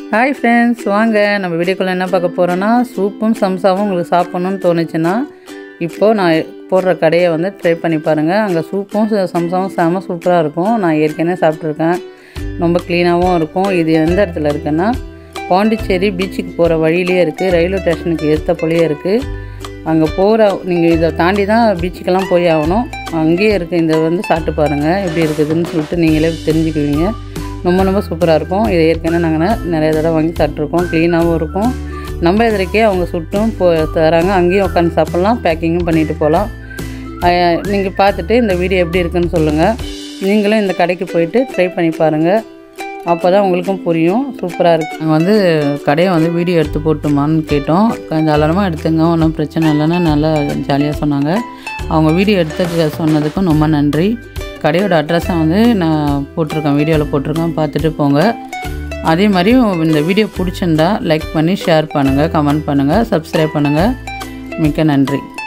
hi friends வாங்க நம்ம வீடியோக்குள்ளே என்ன பார்க்க போகிறோன்னா சூப்பும் சம்சாவும் உங்களுக்கு சாப்பிட்ணுன்னு தோணுச்சுன்னா இப்போது நான் போடுற கடையை வந்து ட்ரை பண்ணி பாருங்கள் அங்கே சூப்பும் ச- சம்சாவும் செம சூப்பராக இருக்கும் நான் ஏற்கனவே சாப்பிட்ருக்கேன் ரொம்ப க்ளீனாகவும் இருக்கும் இது எந்த இடத்துல இருக்குன்னா பாண்டிச்சேரி பீச்சுக்கு போகிற வழியிலே இருக்குது ரயில்வே ஸ்டேஷனுக்கு ஏற்ற போலேயே இருக்குது அங்கே போகிற நீங்கள் இதை தாண்டி தான் பீச்சுக்கெல்லாம் போய் ஆகணும் அங்கேயே இருக்குது இந்த வந்து சாப்பிட்டு பாருங்கள் எப்படி இருக்குதுன்னு சொல்லிட்டு நீங்களே தெரிஞ்சுக்குவீங்க ரொம்ப ரொம்ப சூப்பராக இருக்கும் இதை ஏற்கனவே நாங்கள் நிறைய தடவை வாங்கி சாப்பிட்ருக்கோம் க்ளீனாகவும் இருக்கும் நம்ம எதிர்க்கே அவங்க சுட்டும் போ தராங்க அங்கேயும் உட்காந்து சாப்பிட்லாம் பேக்கிங்கும் பண்ணிட்டு போகலாம் நீங்கள் பார்த்துட்டு இந்த வீடியோ எப்படி இருக்குன்னு சொல்லுங்கள் நீங்களும் இந்த கடைக்கு போயிட்டு ட்ரை பண்ணி பாருங்கள் அப்போ தான் உங்களுக்கும் புரியும் சூப்பராக இருக்குது நாங்கள் வந்து கடையை வந்து வீடியோ எடுத்து போட்டுமான்னு கேட்டோம் கொஞ்சம் தாராளமாக எடுத்துங்க ஒன்றும் பிரச்சனை இல்லைன்னு நல்லா ஜாலியாக சொன்னாங்க அவங்க வீடியோ எடுத்து சொன்னதுக்கும் ரொம்ப நன்றி கடையோட அட்ரஸை வந்து நான் போட்டிருக்கேன் வீடியோவில் போட்டிருக்கேன் பார்த்துட்டு போங்க அதே மாதிரி இந்த வீடியோ பிடிச்சிருந்தா லைக் பண்ணி ஷேர் பண்ணுங்கள் கமெண்ட் பண்ணுங்கள் சப்ஸ்கிரைப் பண்ணுங்கள் மிக்க நன்றி